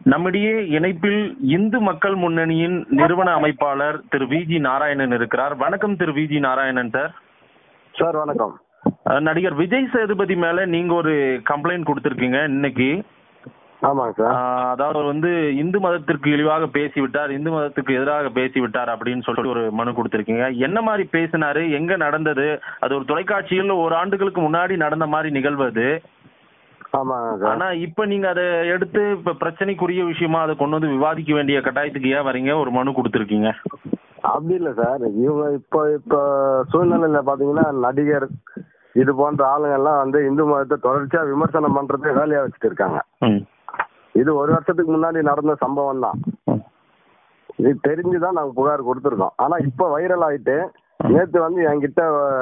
நம்மிடையே இணைப்பில் இந்து மக்கள் முன்னணியின் நிறுவன அமைப்பாளர் திரு வி ஜி நாராயணன் இருக்கிறார் வணக்கம் திரு V G Narayanan sir sir வணக்கம் அஹ், நடிகர் விஜய் சேதுபதி மேல நீங்க ஒரு கம்ப்ளைண்ட் கொடுத்திருக்கீங்க இன்னைக்கு ஆமாங்க சார் அஹ், அதாவது அவர் வந்து இந்து மதத்திற்கு இழிவாக பேசிவிட்டார் இந்து மதத்துக்கு எதிராக பேசிவிட்டார் அப்படின்னு சொல்லிட்டு ஒரு மனு கொடுத்திருக்கீங்க என்ன மாதிரி பேசினாரு எங்க நடந்தது அது ஒரு தொலைக்காட்சியில் ஒரு ஆண்டுகளுக்கு முன்னாடி நடந்த மாதிரி நிகழ்வு அது ஆமாங்க சார் ஆனா இப்ப நீங்க அதை எடுத்து இப்ப பிரச்சனைக்குரிய விஷயமா அதை கொண்டு வந்து விவாதிக்க வேண்டிய கட்டாயத்துக்கு ஏன் வரீங்க ஒரு மனு கொடுத்திருக்கீங்க அப்படி இல்லை சார் இவங்க இப்போ இப்போ சூழ்நிலையில பாத்தீங்கன்னா நடிகர் இது போன்ற ஆளுங்க எல்லாம் வந்து இந்து மதத்தை தொடர்ச்சியா விமர்சனம் பண்றதே வேலையா வச்சுட்டு இருக்காங்க ம். இது ஒரு வருஷத்துக்கு முன்னாடி நடந்த சம்பவம் தான் ம். இது தெரிஞ்சுதான் நாங்க புகார் கொடுத்துருக்கோம் ஆனா இப்போ வைரல் ஆயிட்டு நேத்து வந்து என்கிட்ட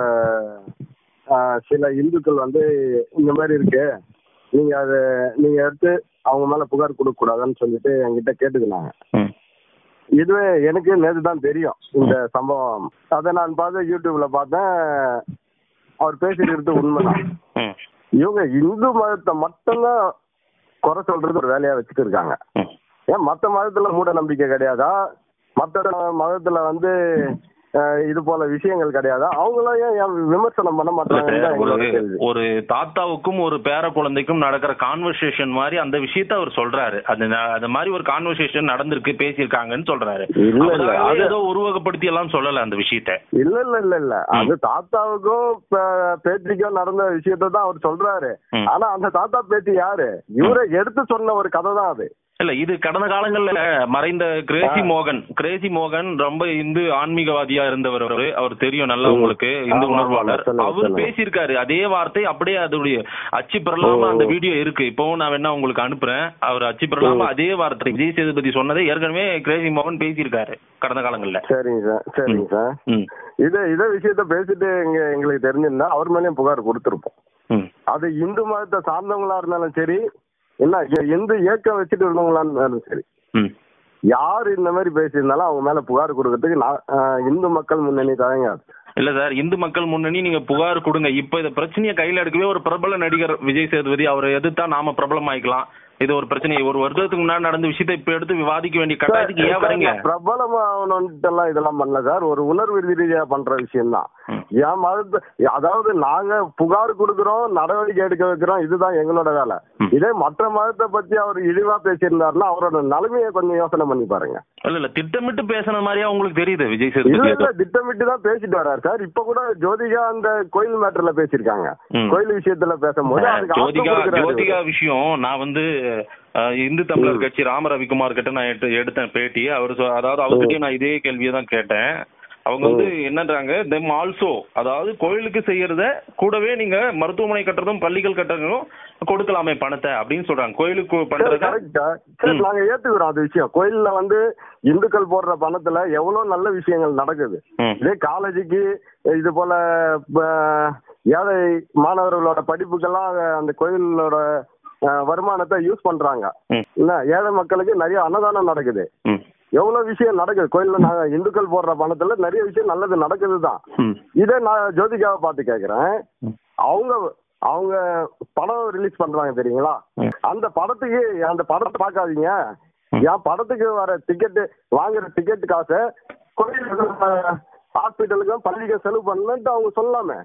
அஹ், சில இந்துக்கள் வந்து இந்த மாதிரி இருக்கு நீங்க அது நீங்க எடுத்து அவங்க மேல புகார் கொடுக்க கூடாதுன்னு சொல்லிட்டு என்கிட்ட கேட்டுக்கினாங்க ம். இதுவே எனக்கு நேற்று தான் தெரியும் இந்த சம்பவம் அதை நான் பார்த்து யூடியூப்ல பார்த்தேன் அவர் பேசிக்கிறது உண்மைதான் ம். இவங்க இந்து மதத்தை மட்டும்தான் குறை சொல்றது ஒரு வேலையா வச்சுட்டு இருக்காங்க ம். ஏன் மத்த மதத்துல மூட நம்பிக்கை கிடையாதா மத்த மதத்துல வந்து அஹ், இது போல விஷயங்கள் கிடையாதா அவங்களாம் ஏன் ஏன் விமர்சனம் பண்ண இல்ல மாட்டாங்கன்னு சார், தான் ஒரு எங்களோட கேள்வி ஒரு தாத்தாவுக்கும் ஒரு பேர குழந்தைக்கும் நடக்கிற கான்வர்சேஷன் மாதிரி அந்த விஷயத்த அவர் சொல்றாரு அது ந- அது மாதிரி ஒரு கான்வர்சேஷன் நடந்திருக்கு பேசியிருக்காங்கன்னு சொல்றாரு இல்ல, இல்ல, அவராகவே அது- ஏதோ உருவகப்படுத்தி எல்லாம் சொல்லல அந்த விஷயத்த இல்ல இல்ல இல்ல இல்ல அது தாத்தாவுக்கும் பே- பேத்திக்கும் நடந்த விஷயத்தை தான் அவர் சொல்றாரு ம். ஆனா அந்த தாத்தா பேத்தி யாரு இவரை எடுத்து சொன்ன ஒரு கதை தான் அது இல்ல இது கடந்த காலங்கள்ல மறைந்த கிரேசி ஆ. மோகன் கிரேசி மோகன் ரொம்ப இந்து ஆன்மீகவாதியா இருந்தவர் அவரு அவர் தெரியும் நல்லா ம். உங்களுக்கு இந்து ஆமா, உணர்வாளர் ஆமா, சொல்லுங்க, அவர் சொல்லுங்க. பேசியிருக்காரு அதே வார்த்தை அப்படியே அதோடைய அச்சு பெறலாம ஓ. அந்த வீடியோ இருக்கு இப்பவும் நான் வேணா உங்களுக்கு அனுப்புறேன் அவர் அச்சு பெறலாம ம். அதே வார்த்தை விஜய் சேதுபதி சொன்னதை ஏற்கனவே கிரேசி மோகன் பேசியிருக்காரு கடந்த காலங்கள்ல சரிங்க சார் சரிங்க சார் ம். இதே இதே விஷயத்த பேசிட்டு எங்க எங்களுக்கு தெரிஞ்சிருந்தா அவர் மேலயும் புகார் கொடுத்துருப்போம் ம். அது இந்து மதத்தை சார்ந்தவங்களா இருந்தாலும் சரி என்ன எ- எந்த இயக்கம் வச்சுட்டு இருந்தவங்களா இருந்தாலும் சரி ம். யார் இந்த மாதிரி பேசியிருந்தாலும் அவங்க மேல புகார் கொடுக்கறதுக்கு நான் அஹ், இந்து மக்கள் முன்னணி தயங்காது இல்ல சார் இந்து மக்கள் முன்னணி நீங்க புகார் கொடுங்க இப்ப இந்த பிரச்சனையை கையில எடுக்கவே ஒரு பிரபல நடிகர் விஜய் சேதுபதி அவரை எதிர்த்தா நாம பிரபலம் ஆயிக்கலாம் இது ஒரு பிரச்சனை ஒரு வருடத்துக்கு முன்னாடி நடந்த விஷயத்தை இப்ப எடுத்து விவாதிக்க வேண்டிய கட்டாயத்துக்கு ஏன் வரீங்க பிரபலமாகணும்ட்டு இதெல்லாம் பண்ணல சார் ஒரு உணர்வு ரீதியா பண்ற விஷயம் தான் ம். என் மதத்தை அதாவது நாங்க புகார் கொடுக்கறோம் நடவடிக்கை எடுக்க வைக்கிறோம் இதுதான் எங்களோட வேலை ம். இதே மற்ற மதத்தை பத்தி அவர் இழிவா பேசியிருந்தாருன்னா அவரோட நிலைமையை கொஞ்சம் யோசனை பண்ணி பாருங்க இல்ல இல்ல திட்டமிட்டு பேசுன மாதிரியா உங்களுக்கு தெரியுது விஜய் இல்ல சேதுபதி இல்ல திட்டமிட்டு தான் பேசிட்டு வர்றாரு சார் இப்ப கூட ஜோதிகா அந்த கோயில் மேட்டர்ல பேசியிருக்காங்க ம். கோயில் விஷயத்துல பேசும்போது அதுக்கு அர்த்தம் ஜோதிகா கொடுக்கறாரு ஜோதிகா இவரு. விஷயம் நான் வந்து அஹ், இந்து தமிழர் ம். கட்சி ராம ரவிக்குமார் கிட்ட நான் எடுத்து- எடுத்தேன் பேட்டி அவர் சொ- அதாவது அவர்கிட்டயும் நான் இதே கேள்வியை தான் கேட்டேன் அவங்க வந்து என்னன்றாங்க தெம் ஆல்சோ அதாவது கோயிலுக்கு செய்யறத கூடவே நீங்க மருத்துவமனை கட்டுறதும் பள்ளிகள் கட்டுறதும் கொடுக்கலாமே பணத்தை அப்படின்னு சொல்றாங்க கோயிலுக்கு சரி, பண்றத correct ஆ? சரி, ம். நாங்க ஏத்துக்கிறோம் அது விஷயம் கோயில்ல வந்து இந்துக்கள் போடுற பணத்துல எவ்வளவு நல்ல விஷயங்கள் நடக்குது ம். இதே காலேஜுக்கு இது போல ப- ஏழை மாணவர்களோட படிப்புக்கெல்லாம் அந்த கோயிலோட அஹ், வருமானத்தை யூஸ் பண்றாங்க ம். என்ன ஏழை மக்களுக்கு நிறைய அன்னதானம் நடக்குது ம். எவ்வளவு விஷயம் நடக்குது கோயில்ல நாங்க இந்துக்கள் போடுற பணத்துல நிறைய விஷயம் நல்லது நடக்குது தான் ம். இதே நான் ஜோதிகாவை பார்த்து கேக்குறேன் ம். அவங்க அவங்க படம் ரிலீஸ் பண்றாங்க தெரியுங்களா ம். அந்த படத்துக்கு அந்த படத்தை பார்க்காதீங்க என் படத்துக்கு வர டிக்கெட் வாங்குற டிக்கெட் காசை கோயிலுக்கு ஹாஸ்பிட்டலுக்கும் பள்ளிக்கும் செலவு பண்ணலன்ட்டு அவங்க சொல்லலாமே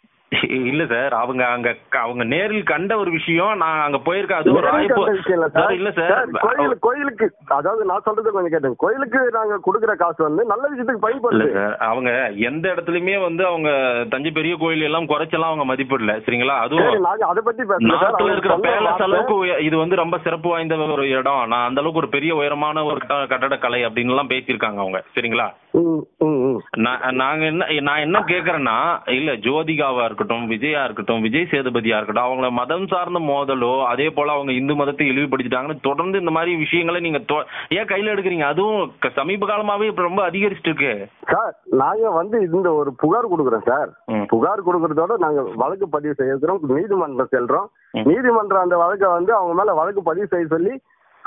இல்ல சார் அவங்க அங்க க- அவங்க நேரில் கண்ட ஒரு விஷயம் நான் அங்க போயிருக்கேன் அது ஒரு நேரில் வாய்ப்பு கண்ட விஷயம் இல்ல சார் சார். இல்ல சார், சார் கோயில் கோயிலுக்கு அதாவது நான் சொல்றது கொஞ்சம் கேட்டுங்க கோயிலுக்கு நாங்க கொடுக்குற காசு வந்து நல்ல விஷயத்துக்கு இல்ல பயன்படுது சார் அவங்க எந்த இடத்துலயுமே வந்து அவங்க தஞ்சை பெரிய கோயில் எல்லாம் குறைச்செல்லாம் அவங்க மதிப்பிடல சரிங்களா சரி அதுவும் நாங்க அதை பத்தி பேசல சார். நாட்டுல அவங்க இருக்கிற சொன்ன பேலஸ் வார்த்தை- அளவுக்கு உய- இது வந்து ரொம்ப சிறப்பு வாய்ந்த ஒரு இடம் நான் அந்த அளவுக்கு ஒரு பெரிய உயரமான ஒரு க- கட்டடக்கலை அப்படின்னு எல்லாம் பேசியிருக்காங்க அவங்க சரிங்களா ம், ம், ம். நான் நாங்க என்ன நான் என்ன கேக்குறேன்னா இல்ல ஜோதிகாவா இருக்கட்டும் விஜயா இருக்கட்டும் விஜய் சேதுபதியா இருக்கட்டும் அவங்கள மதம் சார்ந்த மோதலோ அதே போல அவங்க இந்து மதத்தை இழிவுபடுத்திட்டாங்கன்னு தொடர்ந்து இந்த மாதிரி விஷயங்களை நீங்க தொ- ஏன் கையில எடுக்கிறீங்க அதுவும் க- சமீப காலமாவே இப்ப ரொம்ப அதிகரிச்சிட்டு இருக்கு சார் நாங்க வந்து இந்த ஒரு புகார் கொடுக்குறோம் சார் ம். புகார் கொடுக்கறதோட நாங்க வழக்கு பதிவு செய்யறோம் நீதிமன்றம் செல்றோம் ம். நீதிமன்றம் அந்த வழக்கை வந்து அவங்க மேல வழக்கு பதிவு செய்ய சொல்லி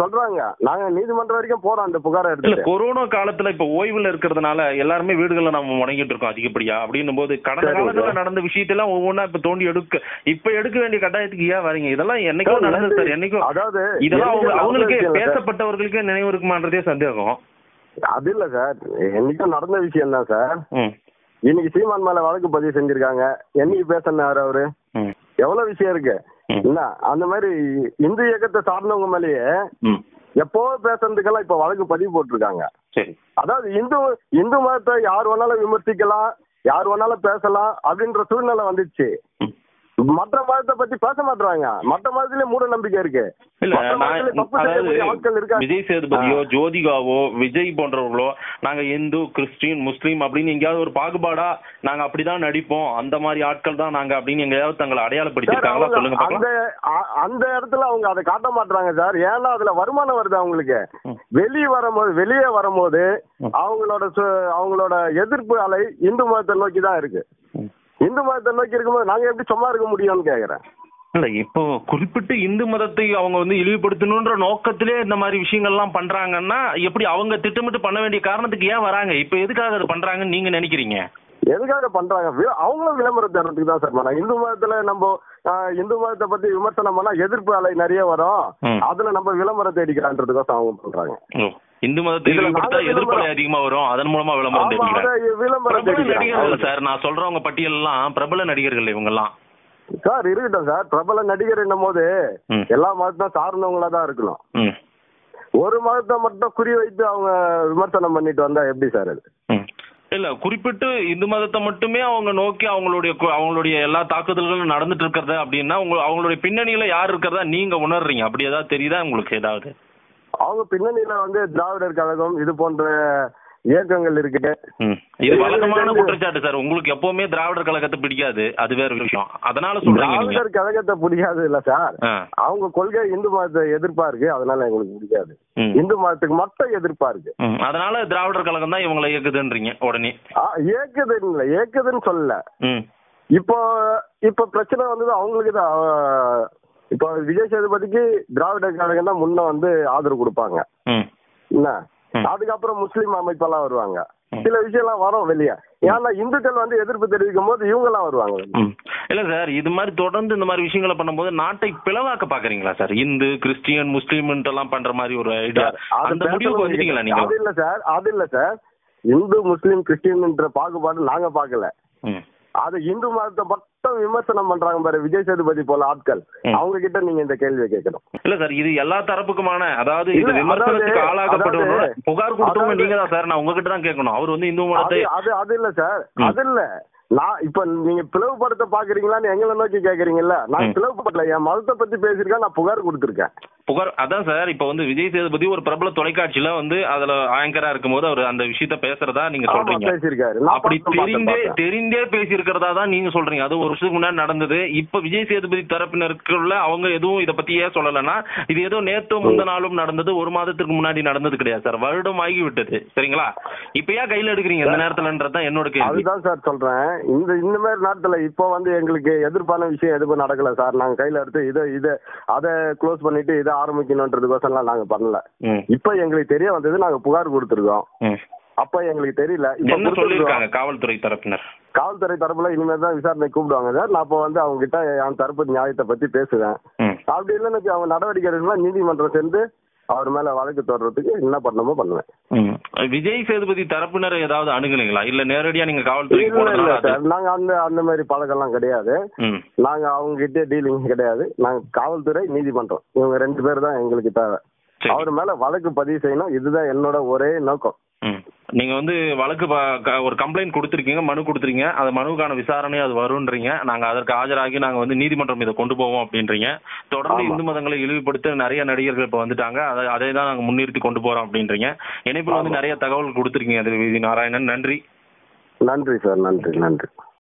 சொல்றாங்க நாங்க நீதிமன்றம் வரைக்கும் போறோம் அந்த புகாரை இல்ல எடுத்துட்டு கொரோனா காலத்துல இப்ப ஓய்வுல இருக்கிறதுனால எல்லாருமே வீடுகள்ல நம்ம முடங்கிட்டு இருக்கோம் அதிகப்படியா அப்படின்னும் போது கடந்த சரி, காலத்துல சார். நடந்த விஷயத்தெல்லாம் ஒவ்வொன்றா இப்ப தோண்டி எடுக்க இப்ப எடுக்க வேண்டிய கட்டாயத்துக்கு ஏன் வரீங்க இதெல்லாம் என்னைக்கோ சார், நடந்தது சார் வந்து- என்னைக்கோ அதாவது இதெல்லாம் அவங்க என்னைக்கும் அவங்களுக்கே நடந்த விஷயம் இல்ல சார். பேசப்பட்டவர்களுக்கே நினைவு இருக்குமான்றதே சந்தேகம் அது இல்ல சார் என்னைக்கும் நடந்த விஷயம் தான் சார் ம் இன்னைக்கு சீமான் மேல வழக்கு பதிவு செஞ்சிருக்காங்க என்னைக்கு பேசினாரு அவரு ம் எவ்வளவு விஷயம் இருக்கு ம். என்ன அந்த மாதிரி இந்து இயக்கத்தை சார்ந்தவங்க மேலேயே ம் எப்போ பேசுறதுக்கெல்லாம் இப்ப வழக்கு பதிவு போட்டிருக்காங்க சரி அதாவது இந்து இந்து மதத்தை யார் வேணாலும் விமர்சிக்கலாம் யார் வேணாலும் பேசலாம் அப்படின்ற சூழ்நிலை வந்துச்சு ம். மற்ற மதத்தை பத்தி பேச மாட்டாங்க மற்ற மதத்திலே மூட நம்பிக்கை இருக்கு இல்ல மற்ற மதத்திலே நான் தப்பு செய்யக்கூடிய ஆட்கள் அதாவது இருக்காங்க விஜய் சேதுபதியோ ஜோதிகாவோ விஜய் போன்றவர்களோ நாங்க இந்து கிறிஸ்டின் முஸ்லீம் அப்படின்னு எங்கேயாவது ஒரு பாகுபாடா நாங்க அப்படிதான் நடிப்போம் அந்த மாதிரி ஆட்கள் தான் நாங்க அப்படின்னு எங்கேயாவது தங்களை சார், அடையாளப்படுத்திருக்காங்களா அவங்க சொல்லுங்க அந்த பார்க்கலாம் அ- அந்த இடத்துல அவங்க அதை காட்ட மாட்டாங்க சார் ஏன்னா அதுல வருமானம் வருது அவங்களுக்கு ம். வெளியே வரும்போது வெளியே வரும்போது ம். அவங்களோட சு- அவங்களோட எதிர்ப்பு அலை இந்து மதத்தை நோக்கி தான் இருக்கு ம். இந்து மதத்தை நோக்கி இருக்கும்போது நாங்க எப்படி சும்மா இருக்க முடியும்னு கேக்குறேன் இல்ல இப்போ குறிப்பிட்டு இந்து மதத்தை அவங்க வந்து இழிவுபடுத்தணுன்ற நோக்கத்திலே இந்த மாதிரி விஷயங்கள்லாம் பண்றாங்கன்னா எப்படி அவங்க திட்டமிட்டு பண்ண வேண்டிய காரணத்துக்கு ஏன் வராங்க இப்ப எதுக்காக அது பண்றாங்கன்னு நீங்க நினைக்கிறீங்க எதுக்காக பண்றாங்க வி- அவங்களும் விளம்பரம் தரத்துக்கு தான் சார் பண்ணாங்க இந்து மதத்துல நம்ம ஆஹ், இந்து மதத்தை பத்தி விமர்சனம் பண்ணா எதிர்ப்பு அலை நிறைய வரும் ம். அதுல நம்ம விளம்பரம் தேடிக்கிறான்றதுக்கோசம் அவங்க பண்றாங்க ஓ, இந்து மதத்தை இதுல இழிவுபடுத்தா நாங்க எதிர்ப்பலை விளம்பரம் அதிகமா வரும் அதன் மூலமா விளம்பரம் ஆமா, தெரிவிக்கிறாங்க அதை விளம்பரம் பிரபல நடிகர்கள் தேடிக்கிறாங்க சார் நான் சொல்றவங்க பட்டியல் எல்லாம் பிரபல நடிகர்கள் இவங்க எல்லாம் சார் இருக்கட்டும் சார் பிரபல நடிகர் என்னும் போது ம். எல்லா மதத்தையும் சார்ந்தவங்களா தான் இருக்கணும் ம் ஒரு மதத்தை மட்டும் குறி வைத்து அவங்க விமர்சனம் பண்ணிட்டு வந்தா எப்படி சார் அது ம். இல்ல குறிப்பிட்டு இந்து மதத்தை மட்டுமே அவங்க நோக்கி அவங்களுடைய கு- அவங்களுடைய எல்லா தாக்குதல்களும் நடந்துட்டு இருக்கிறது அப்படின்னா உங்க அவங்களுடைய பின்னணியில யார் இருக்கிறதா நீங்க உணர்றீங்க அப்படி ஏதாவது தெரியுதா உங்களுக்கு ஏதாவது அவங்க பின்னணியில வந்து திராவிடர் கழகம் இது போன்ற இயக்கங்கள் இருக்கு ம். இது இது வழக்கமான வந்து- குற்றச்சாட்டு சார் உங்களுக்கு எப்பவுமே திராவிடர் கழகத்தை பிடிக்காது அது வேற விஷயம் அதனால சொல்றீங்க நீங்க திராவிடர் கழகத்தை பிடிக்காது இல்ல சார் ஆ. அவங்க கொள்கை இந்து மதத்தை எதிர்ப்பா இருக்கு அதனால எங்களுக்கு பிடிக்காது ம். இந்து மதத்துக்கு மட்டும் எதிர்ப்பா இருக்கு ம். அதனால திராவிடர் கழகம் தான் இவங்களை இயக்குதுன்றீங்க உடனே ஆ, ஏக்குதுன்னு இல்ல ஏக்குதுன்னு சொல்லல ம் இப்போ இப்போ பிரச்சனை வந்தது அவங்களுக்கு தான் அவ- இப்போ விஜய் சேதுபதிக்கு திராவிடர் கழகம் தான் முன்ன வந்து ஆதரவு கொடுப்பாங்க ம் என்ன ம். அதுக்கப்புறம் முஸ்லீம் அமைப்பெல்லாம் வருவாங்க ம். சில விஷயம்லாம் வரும் வெளியே ஏன்னா இந்துக்கள் வந்து எதிர்ப்பு தெரிவிக்கும் போது இவங்கெல்லாம் வருவாங்க வெளிய. ம். இல்ல சார் இது மாதிரி தொடர்ந்து இந்த மாதிரி விஷயங்களை பண்ணும்போது நாட்டை பிளவாக்க பாக்குறீங்களா சார் இந்து கிறிஸ்டியன் முஸ்லீம் எல்லாம் பண்ற மாதிரி ஒரு ஐடியா சார், அது அந்த முடிவுக்கு பேசணும் வந்துட்டீங்களா அது நீங்க இல்ல சார் அது இல்ல சார் இந்து முஸ்லீம் கிறிஸ்டியன்ன்ற பாகுபாடு நாங்க பார்க்கல ம். அது இந்து மதத்தை மட்டும் விமர்சனம் பண்றாங்க பாரு விஜய் சேதுபதி போல ஆட்கள் ம். அவங்க கிட்ட நீங்க இந்த கேள்வியை கேட்கணும் இல்ல சார் இது எல்லா தரப்புக்குமான அதாவது இது இல்ல, விமர்சனத்துக்கு அதாவது- ஆளாகப்படுவனோட அதாவது- புகார் கொடுத்தவங்க அதாவது- நீங்க தான் சார் நான் உங்ககிட்ட தான் கேட்கணும் அவர் வந்து இந்து மதத்தை அது அது அது இல்ல சார் ம். அது இல்ல நான் இப்ப நீங்க பிளவுபடுத்த பாக்குறீங்களான்னு எங்களை நோக்கி கேக்குறீங்கல்ல நான் ம். பிளவுபடல என் மதத்தை பத்தி பேசியிருக்கேன் நான் புகார் கொடுத்திருக்கேன் புகார் அதான் சார் இப்ப வந்து விஜய் சேதுபதி ஒரு பிரபல தொலைக்காட்சியில வந்து அதுல ஆங்கரா இருக்கும்போது அவர் அந்த விஷயத்த பேசுறதா நீங்க ஆமா சொல்றீங்க பேசியிருக்காரு நான் அப்படி பார்த்தேன், பார்த்தேன், தெரிந்தே பார்த்தேன். தெரிந்தே பேசியிருக்கிறதா தான் நீங்க சொல்றீங்க அது ஒரு வருஷத்துக்கு முன்னாடி நடந்தது இப்ப விஜய் சேதுபதி தரப்பினருக்குள்ள அவங்க எதுவும் இத பத்தி ஏன் சொல்லலைன்னா இது ஏதோ நேத்தோ முந்த நாளும் நடந்தது ஒரு மாதத்துக்கு முன்னாடி நடந்தது கிடையாது சார் வருடம் ஆகி விட்டது சரிங்களா இப்ப ஏன் கையில எடுக்கிறீங்க இந்த நேரத்துலன்றது தான் என்னோட கேள்வி அதுதான் சார் சொல்றேன் இந்த இந்த மாதிரி நேரத்துல இப்போ வந்து எங்களுக்கு எதிர்ப்பான விஷயம் எதுவும் நடக்கல சார் நாங்க கையில எடுத்து இதை இதை அதை க்ளோஸ் பண்ணிட்டு இதை ஆரம்பிக்கணுன்றதுக்கோசம்லாம் நாங்க பண்ணல ம், இப்போ எங்களுக்கு தெரிய வந்தது நாங்க புகார் கொடுத்துருக்கோம் ம். அப்ப எங்களுக்கு தெரியல இப்ப என்ன கொடுத்திருக்கோம். சொல்லியிருக்காங்க காவல்துறை தரப்பினர் காவல்துறை தரப்புல இனிமேல் தான் விசாரணை கூப்பிடுவாங்க சார் நான் அப்போ வந்து அவங்க கிட்ட என் தரப்பு நியாயத்தை பத்தி பேசுவேன் ம். அப்படி இல்லைன்னு வச்சு அவங்க நடவடிக்கை எடுக்கலாம் நீதிமன்றம் சேர்ந்து அவர் மேல வழக்கு தொடர்றதுக்கு என்ன பண்ணணுமோ பண்ணுவேன் ம். விஜய் சேதுபதி தரப்பினர் ஏதாவது அணுகுனீங்களா இல்ல நேரடியா நீங்க காவல்துறைக்கு இல்ல இல்ல போனதுனால அது- சார் நாங்க அந்த அந்த மாதிரி பழக்கம்லாம் கிடையாது ம் நாங்க அவங்க கிட்டே டீலிங் கிடையாது நாங்க காவல்துறை நீதிமன்றம் இவங்க ரெண்டு பேர் தான் எங்களுக்கு தேவை சரி. அவர் மேல வழக்கு பதிவு செய்யணும் இதுதான் என்னோட ஒரே நோக்கம் ம். நீங்க வந்து வழக்கு ப- க- ஒரு கம்ப்ளைண்ட் கொடுத்துருக்கீங்க மனு கொடுத்துருக்கீங்க அந்த மனுவுக்கான விசாரணை அது வரும்ன்றீங்க நாங்க அதற்கு ஆஜராகி நாங்க வந்து நீதிமன்றம் இதை கொண்டு போவோம் அப்படின்றீங்க தொடர்ந்து ஆமா. இந்து மதங்களை இழிவுபடுத்த நிறைய நடிகர்கள் இப்ப வந்துட்டாங்க அதை அதை தான் நாங்க முன்னிறுத்தி கொண்டு போறோம் அப்படின்றீங்க இணைப்பில் வந்து ஆமா. நிறைய தகவல் கொடுத்துருக்கீங்க அது வி. நாராயணன் நன்றி நன்றி சார் நன்றி நன்றி